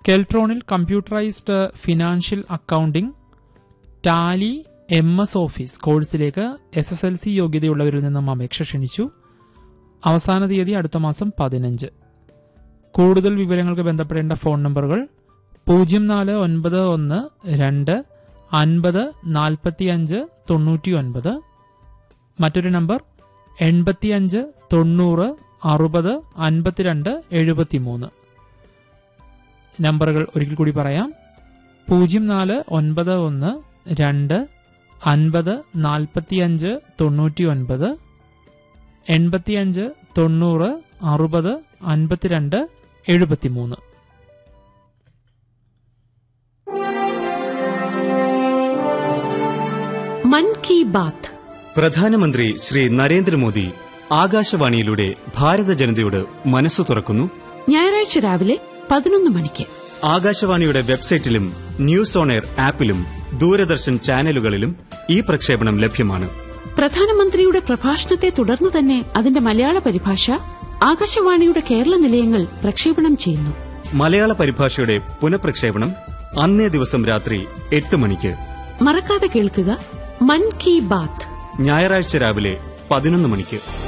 കെൽട്രോണിൽ computerised financial accounting Tally M S office കോഴ്സിലേക്ക് S S L C യോഗ്യതയുള്ളവരിൽ നിന്നും അപേക്ഷ ക്ഷണിച്ചു അവസാന തീയതി അടുത്ത മാസം പതിനഞ്ച് കൂടുതൽ വിവരങ്ങൾക്ക് ബന്ധപ്പെടേണ്ട ഫോൺ നമ്പറുകൾ പൂജ്യം നാല് ഒൻപത് ഒന്ന് രണ്ട് അൻപത് നാൽപ്പത്തിയഞ്ച് തൊണ്ണൂറ്റി ഒൻപത് മറ്റൊരു നമ്പർ എൺപത്തിയഞ്ച് തൊണ്ണൂറ് അറുപത് അൻപത്തിരണ്ട് എഴുപത്തിമൂന്ന് നമ്പറുകൾ ഒരിക്കൽ കൂടി പറയാം പൂജ്യം നാല് ഒൻപത് ഒന്ന് രണ്ട് അൻപത് നാൽപ്പത്തിയഞ്ച് തൊണ്ണൂറ്റി ഒൻപത് എൺപത്തിയഞ്ച് തൊണ്ണൂറ് അറുപത് അൻപത്തിരണ്ട് എഴുപത്തിമൂന്ന് മൻ കി ബാത്ത് പ്രധാനമന്ത്രി ശ്രീ നരേന്ദ്രമോദി ആകാശവാണിയിലൂടെ ഭാരത ജനതയോട് മനസ്സു തുറക്കുന്നു ഞായറാഴ്ച രാവിലെ പതിനൊന്ന് മണിക്ക് ആകാശവാണിയുടെ വെബ്സൈറ്റിലും ന്യൂസ് ഓൺ എയർ ആപ്പിലും ദൂരദർശൻ ചാനലുകളിലും ഈ പ്രക്ഷേപണം ലഭ്യമാണ് പ്രധാനമന്ത്രിയുടെ പ്രഭാഷണത്തെ തുടർന്ന് തന്നെ അതിന്റെ മലയാള പരിഭാഷ ആകാശവാണിയുടെ കേരള നിലയങ്ങൾ പ്രക്ഷേപണം ചെയ്യുന്നു മലയാള പരിഭാഷയുടെ പുനഃപ്രക്ഷേപണം അന്നേ ദിവസം രാത്രി എട്ട് മണിക്ക് മറക്കാതെ കേൾക്കുക മൻ കി ബാത്ത് ഞായറാഴ്ച രാവിലെ പതിനൊന്ന് മണിക്ക്